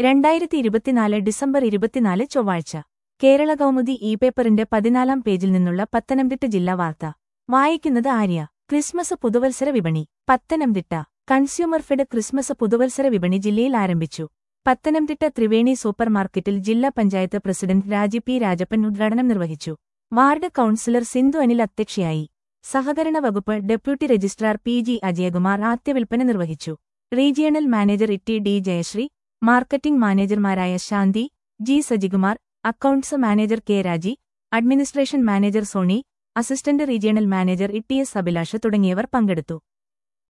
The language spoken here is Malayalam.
രണ്ടായിരത്തി ഇരുപത്തിനാല് ഡിസംബർ ഇരുപത്തിനാല് ചൊവ്വാഴ്ച കേരള കൗമുദി ഇ പേപ്പറിന്റെ പതിനാലാം പേജിൽ നിന്നുള്ള പത്തനംതിട്ട ജില്ലാ വാർത്ത വായിക്കുന്നത് ആര്യ ക്രിസ്മസ് പുതുവത്സര വിപണി പത്തനംതിട്ട കൺസ്യൂമർ ഫെഡ് ക്രിസ്മസ് പുതുവത്സര വിപണി ജില്ലയിൽ ആരംഭിച്ചു പത്തനംതിട്ട ത്രിവേണി സൂപ്പർ മാർക്കറ്റിൽ ജില്ലാ പഞ്ചായത്ത് പ്രസിഡന്റ് രാജി പി രാജപ്പൻ ഉദ്ഘാടനം നിർവഹിച്ചു വാർഡ് കൌൺസിലർ സിന്ധു അനിൽ അധ്യക്ഷയായി സഹകരണ വകുപ്പ് deputy registrar P G Ajayakumar ആദ്യവിൽപ്പന നിർവഹിച്ചു regional manager E D Jayasree marketing മാനേജർമാരായ Shanthi G Sajikumar accounts manager K Raji administration manager Soni assistant regional manager E T S Abhilash തുടങ്ങിയവർ പങ്കെടുത്തു